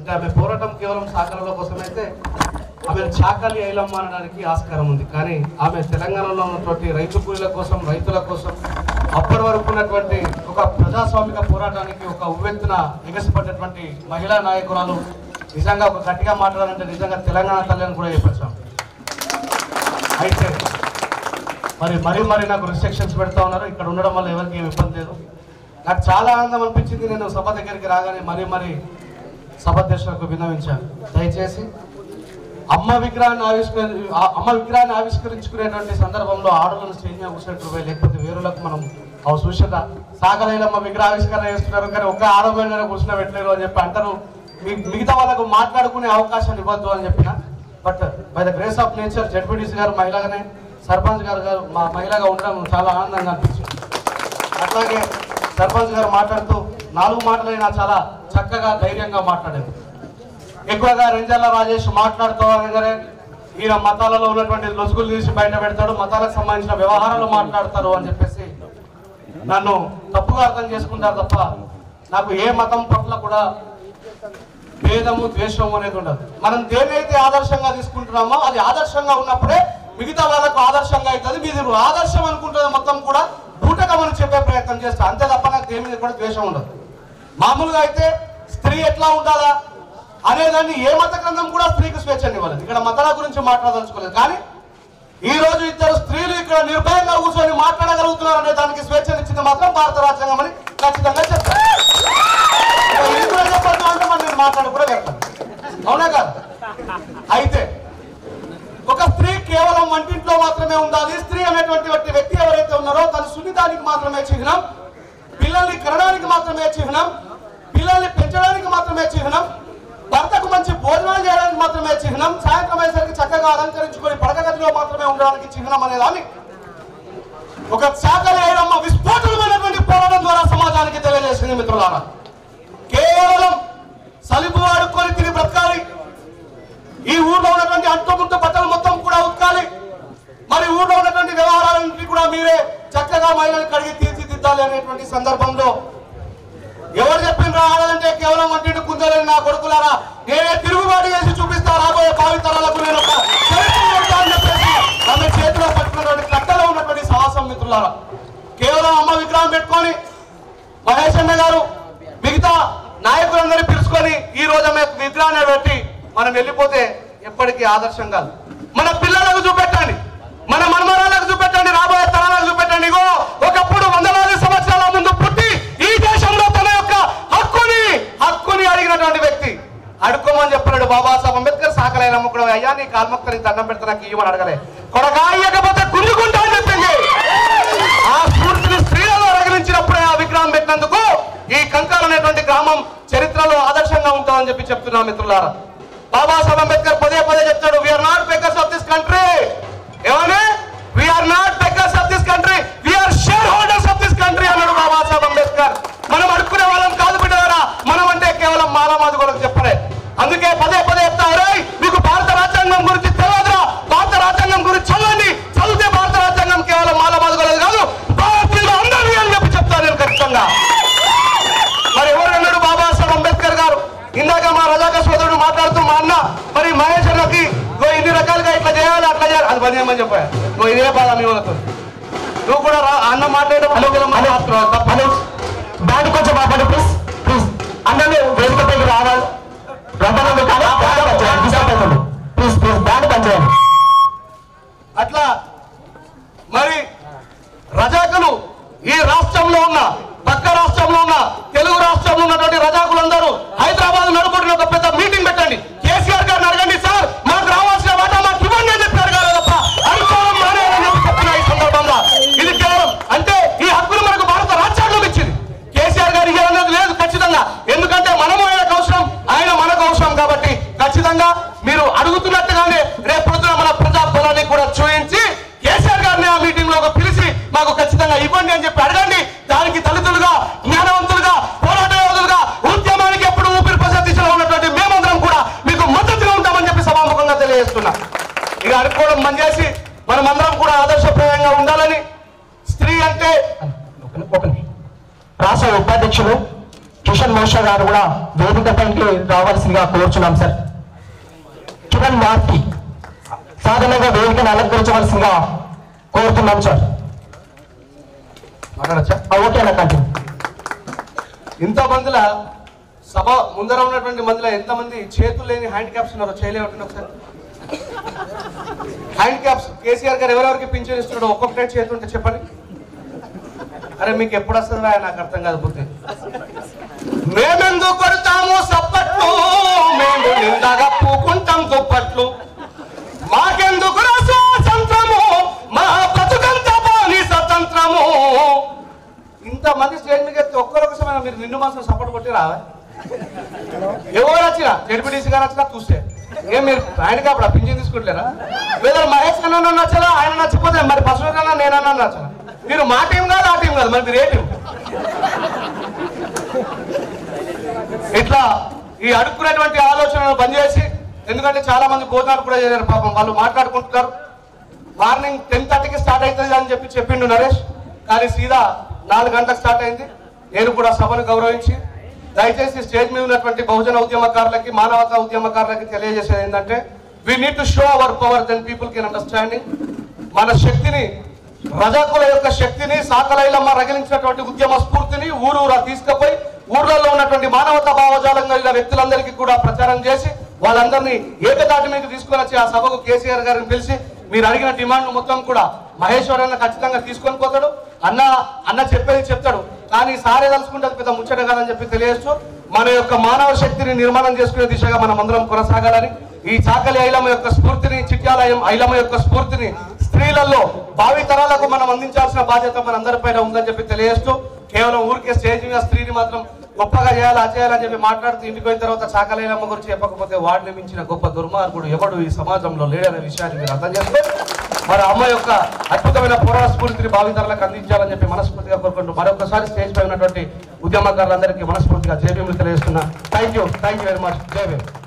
అంటే ఆమె పోరాటం కేవలం సాకరల కోసమైతే ఆమె చాకలి ఐలమ్మ అనడానికి ఆస్కారం ఉంది కానీ ఆమె తెలంగాణలో ఉన్నటువంటి రైతు కూలీల కోసం రైతుల కోసం అప్పటి వరకు ఉన్నటువంటి ఒక ప్రజాస్వామిక పోరాటానికి ఒక ఉవ్వెత్తున ఎగసిపడ్డటువంటి మహిళా నాయకురాలు నిజంగా ఒక గట్టిగా మాట్లాడాలంటే నిజంగా తెలంగాణ తల్లి అని కూడా చెప్పచ్చు అయితే మరి మరీ మరి నాకు రిస్ట్రిక్షన్స్ పెడతా ఉన్నారు ఇక్కడ ఉండడం వల్ల ఎవరికి ఏమి ఇబ్బంది లేదు నాకు చాలా ఆనందం అనిపించింది నేను సభ దగ్గరికి రాగానే మరీ మరి సభాధ్యక్షులకు విన్నవించాను దయచేసి అమ్మ విగ్రహాన్ని ఆవిష్కరి ఆ- అమ్మ విగ్రహాన్ని ఆవిష్కరించుకునేటువంటి సందర్భంలో ఆడలను స్టేజ్ మీద కూర్చున్నట్టు పోయి లేకపోతే వేరులకు మనం అవి చూసిన సాగలేలమ్మ విగ్రహ ఆవిష్కరణ చేస్తున్నారు కానీ ఒక్క ఆడమైన కూర్చున్న పెట్టలేరు అని చెప్పి అంటారు మీ- మిగతా వాళ్ళకు మాట్లాడుకునే అవకాశాన్ని ఇవ్వద్దు అని చెప్పిన but by the grace of nature ZPTC గారు మహిళగానే సర్పంచ్ గారు గారు మా మహిళగా ఉండడం చాలా ఆనందంగా అనిపించింది అట్లాగే సర్పంచ్ గారు మాట్లాడుతూ నాలుగు మాటలైనా చాలా చక్కగా ధైర్యంగా మాట్లాడారు ఎక్కువగా రెంజల్ల రాజేష్ మాట్లాడుతూ అనగానే ఈయన మతాలలో ఉన్నటువంటి లొసుగులు తీసి బయట పెడతాడు మతాలకు సంబంధించిన వ్యవహారాలు మాట్లాడతారు అని చెప్పేసి నన్ను తప్పుగా అర్థం చేసుకుంటారు తప్ప నాకు ఏ మతం పట్ల కూడా భేదము ద్వేషము అనేది ఉండదు మనం దేనైతే ఆదర్శంగా తీసుకుంటున్నామో అది ఆదర్శంగా ఉన్నప్పుడే మిగతా వాళ్ళకు ఆదర్శంగా అవుతుంది మీరు ఆదర్శం అనుకుంటున్న మొత్తం కూడా బూటకమని చెప్పే ప్రయత్నం చేస్తా అంతే తప్ప నాకు దేని మీద కూడా ద్వేషం ఉండదు మామూలుగా అయితే స్త్రీ ఎట్లా ఉండాలా అనేదాన్ని ఏ మత గ్రంథం కూడా స్త్రీకి స్వేచ్ఛని ఇవ్వలేదు ఇక్కడ మతాల గురించి మాట్లాడదలుచుకోలేదు కానీ ఈ రోజు ఇద్దరు స్త్రీలు ఇక్కడ నిర్భయంగా కూర్చొని మాట్లాడగలుగుతున్నారు అనే దానికి స్వేచ్ఛనిచ్చింది మాత్రం భారత రాజ్యాంగం అని ఖచ్చితంగా చెప్తారు ఇక ఇది కూడా చెప్పొద్దు అంటే మనం నేను మాట్లాడి కూడా వెళ్తాను అవునా కాదు అయితే ఒక స్త్రీ కేవలం వంటింట్లో మాత్రమే ఉండాలి స్త్రీ అనేటువంటి వ్యక్తి వ్యక్తి ఎవరైతే ఉన్నారో తన సున్నితానికి మాత్రమే చిహ్నం పిల్లల్ని కనడానికి మాత్రమే చిహ్నం పిల్లల్ని పెంచడానికి మాత్రమే చిహ్నం భర్తకు మంచి భోజనాలు చేయడానికి మాత్రమే చిహ్నం సాయంత్రం అయ్యేసరికి చక్కగా అలంకరించుకొని పడక గదిలో మాత్రమే ఉండడానికి చిహ్నం అనేదాన్ని ఒక శాఖల ఐరమ్మ విస్ఫోటనమైనటువంటి పోరాటం ద్వారా సమాజానికి తెలియజేసింది మిత్రులారా కేవలం సలిపు అడుక్కొని తిని బ్రతకాలి ఈ ఊర్లో ఉన్నటువంటి అంటుముట్టు బట్టలు మొత్తం కూడా ఉతకాలి మరి ఊర్లో ఉన్నటువంటి వ్యవహారాలన్నింటినీ కూడా మీరే చక్కగా మహిళలు కడిగి తీర్చిదిద్దాలి అనేటువంటి సందర్భంలో ఎవరు చెప్పిండ్రు ఆడాలంటే కేవలం వంటింటి కుందలేని నా కొడుకులారా నేనే తిరుగుబాటు చేసి చూపిస్తా రాబోయే భావితరాలకు నేను ఒక చరిత్ర చెప్తా అని చెప్పేసి ఆమె చేతిలో పట్టుకున్నటువంటి కట్టలో ఉన్నటువంటి సాహసం మిత్రులారా కేవలం అమ్మ విగ్రహం పెట్టుకొని మహేష్ అన్న గారు మిగతా నాయకులందరినీ పిలుచుకొని ఈ రోజు ఆమె విగ్రహాన్ని పెట్టి మనం వెళ్ళిపోతే ఎప్పటికీ ఆదర్శం కాదు మన పిల్లలకు చూపెట్టండి మన మనమరాలకు చూపెట్టండి రాబోయే తరాలకు చూపెట్టండి ఇగో ఒకప్పుడు వందలాది సంవత్సరాల ముందు పుట్టి ఈ దేశంలో తన యొక్క హక్కుని హక్కుని అడిగినటువంటి వ్యక్తి అడుక్కోమని చెప్పాడు బాబాసాహెబ్ అంబేద్కర్ సాకలైన అమ్ముకుడు అయ్యా నీ కాల్మొక్కని దండం పెడితే నాకు ఇవ్వమని అడగలే కొడగా ఇయ్యకపోతే గుంజుకుంటా అని చెప్పింది ఆ స్ఫూర్తిని స్త్రీలలో రగిలించినప్పుడే ఆ విగ్రహం పెట్టినందుకు ఈ కంకార్ అనేటువంటి గ్రామం చరిత్రలో ఆదర్శంగా ఉంటుందని చెప్పి చెప్తున్నాం మిత్రులారా బాబాసాహెబ్ అంబేద్కర్ పదే పదే చెప్తాడు we are not beggars of this country ఏమని we are not beggars of this country we are shareholders of this country అన్నాడు బాబాసాహెబ్ అంబేద్కర్ మనం అడుక్కునే వాళ్ళం కాదు బిడ్డరా మనం అంటే కేవలం మాలమాది కొరకు చెప్పలే అందుకే పదే పదే చెప్తారు మీకు భారత రాజ్యాంగం గురించి తెలియదురా భారత రాజ్యాంగం గురించి చదవండి చదివితే భారత రాజ్యాంగం కేవలం మాలమాది కొరకు కాదు భారతీయులు అందరినీ అని చెప్పి చెప్తాను నేను ఖచ్చితంగా మరి ఎవరు అన్నాడు బాబాసాహెబ్ అంబేద్కర్ గారు ఇందాక మా రజాక సోదరుడు మాట్లాడుతూ మా అన్న మరి మహేష్ అన్నకి ఇగో ఇన్ని రకాలుగా ఇట్లా చేయాలి అట్లా చేయాలి అది పని చేయమని చెప్పా నువ్వు ఇదే బాధ మీ వాళ్ళతో నువ్వు కూడా రా అన్న మాట్లాడడం బ్యాండ్ కొంచెం ఆపండి ప్లీజ్ ప్లీజ్ అందరూ వేదికపైకి రావాలి రమ్మనందు కానీ బ్యాండ్ పనిచేయండి డిస్టర్బ్ అవుతుంది ప్లీజ్ ప్లీజ్ బ్యాండ్ పనిచేయండి అట్లా మరి రజాకులు ఈ రాష్ట్రంలో ఉన్న పక్క రాష్ట్రంలో ఉన్న తెలుగు రాష్ట్రంలో ఉన్నటువంటి రజాకులందరూ హైదరాబాద్ నడుపుడిన ఒక పెద్ద మీటింగ్ పెట్టండి కేసీఆర్ గారిని అడగండి సార్ మాకు రావాల్సిన వాటా మాకు ఇవ్వండి అని చెప్పి అడగాలి తప్ప అనుకోవడం మానేయాలని చెప్పి చెప్తున్నా ఈ సందర్భంగా ఇది కేవలం అంటే ఈ హక్కులు మనకు భారత రాజ్యాంగం ఇచ్చింది కేసీఆర్ గారు ఇవ్వాలనేది లేదు ఖచ్చితంగా ఎందుకంటే మనము ఆయనకు అవసరం ఆయన మనకు అవసరం కాబట్టి ఖచ్చితంగా మీరు అడుగుతున్నట్టుగానే రేపు పొద్దున మన ప్రజా బలాన్ని కూడా చూపించి కేసీఆర్ గారిని ఆ మీటింగ్ లో పిలిచి మాకు ఖచ్చితంగా ఇవ్వండి అని చెప్పి అడగండి దానికి దళితులుగా జ్ఞానవంతులుగా పోరాట యోధులుగా ఉద్యమానికి ఎప్పుడు ఊపిరి ప్రజా దిశలో ఉన్నటువంటి మేమందరం కూడా మీకు మద్దతుగా ఉంటామని చెప్పి సభాముఖంగా తెలియజేస్తున్నా ఇక అనుకోవడం బంద్ చేసి మనమందరం కూడా ఆదర్శప్రాయంగా ఉండాలని స్త్రీ అంటే రాష్ట్ర ఉపాధ్యక్షులు కిషన్ మోష గారు కూడా వేదికపైకి రావాల్సిందిగా కోరుచున్నాం సార్ కిరణ్ మార్తి సాధారణంగా వేదికను అలంకరించవలసిందిగా కోరుతున్నాం సార్ మాట్లాడచ్చా ఆ, ఓకే అన్న కంటిన్యూ ఇంత మందిల సభ ముందర ఉన్నటువంటి మందిలో ఎంతమంది చేతులు లేని హ్యాండ్ క్యాప్స్ ఉన్నారో చేయలేమంటే ఒకసారి హ్యాండ్ క్యాప్స్ కేసీఆర్ గారు ఎవరెవరికి పింఛన్ ఇస్తున్నాడో ఒక్కొక్కటే చేతి ఉంటే చెప్పండి అరే మీకు ఎప్పుడు వస్తుందా నాకు అర్థం కాదు బుద్ధి మేమెందుకు కొడతాము సప్పట్లు మేము నిండగా పూకుంటాం దుప్పట్లు మాకెందుకు స్వాతంత్రము మా బతుకంత బాని స్వతంత్రము ఇంతమంది స్టేజ్ మీద ఎత్తి ఒక్కరొక సమయం మీరు నిన్ను మాసం సపోర్ట్ కొట్టి రావా ఎవరు వచ్చినా జడ్పీటీసీ గారు వచ్చినా చూస్తే ఏం మీరు ఆయనకి అప్పుడు పింఛన్ తీసుకుంటలేరా లేదా మహేష్ కన్నా నచ్చలా ఆయన నచ్చకపోతే మరి బస్సు కన్నా నేనన్నా నచ్చలా మీరు మా టీం కాదు ఆ టీం కాదు మరి మీరు ఏ టీం ఇట్లా ఈ అడుక్కునేటువంటి ఆలోచనను బంద్ చేసి ఎందుకంటే చాలా మంది భోజనాలు కూడా చేశారు పాపం వాళ్ళు మాట్లాడుకుంటున్నారు మార్నింగ్ టెన్ థర్టీకి స్టార్ట్ అవుతుంది అని చెప్పి చెప్పిండు నరేష్ కానీ సీదా నాలుగు గంటలకు స్టార్ట్ అయింది నేను కూడా సభను గౌరవించి దయచేసి స్టేజ్ మీద ఉన్నటువంటి బహుజన ఉద్యమకారులకి మానవతా ఉద్యమకారులకి తెలియజేసేది ఏంటంటే we need to show our power then people can understanding మన శక్తిని రజాకుల యొక్క శక్తిని సాకలైలమ్మ రగిలించినటువంటి ఉద్యమ స్ఫూర్తిని ఊరూరా తీసుకుపోయి ఊర్లలో ఉన్నటువంటి మానవతా భావజాలం కలిగిన వ్యక్తులందరికీ కూడా ప్రచారం చేసి వాళ్ళందరినీ ఏకతాటి మీద తీసుకొని వచ్చి ఆ సభకు కేసీఆర్ గారిని పిలిచి మీరు అడిగిన డిమాండ్ మొత్తం కూడా మహేశ్వర్ అన్న ఖచ్చితంగా తీసుకొని పోతాడు అన్న అన్న చెప్పేది చెప్తాడు కానీ సారే తలుచుకుంటే అది పెద్ద ముచ్చట కాదని చెప్పి తెలియజేస్తూ మన యొక్క మానవ శక్తిని నిర్మాణం చేసుకునే దిశగా మనం అందరం కొనసాగాలని ఈ చాకలి ఐలమ్మ యొక్క స్ఫూర్తిని చిట్యాలయం ఐలమ్మ యొక్క స్ఫూర్తిని స్త్రీలలో భావి తరాలకు మనం అందించాల్సిన బాధ్యత మన అందరిపైన ఉందని చెప్పి తెలియజేస్తూ కేవలం ఊరికే స్టేజ్ మీద స్త్రీని మాత్రం గొప్పగా చేయాలి ఆ చేయాలని చెప్పి మాట్లాడుతూ ఇంటికి పోయిన తర్వాత చాకలైలమ్మ గురించి చెప్పకపోతే వాడిని మించిన గొప్ప దుర్మార్గుడు ఎవడు ఈ సమాజంలో లేడనే విషయాన్ని మీరు అర్థం చేస్తే మరి అమ్మ యొక్క అద్భుతమైన పోరాట స్ఫూర్తిని భావితరాలకు అందించాలని చెప్పి మనస్ఫూర్తిగా కోరుకుంటూ మరొకసారి స్టేజ్ పై ఉన్నటువంటి ఉద్యమకారులందరికీ మనస్ఫూర్తిగా జేబీఎంలు తెలియజేస్తున్నా thank you thank you very much Jai Bhim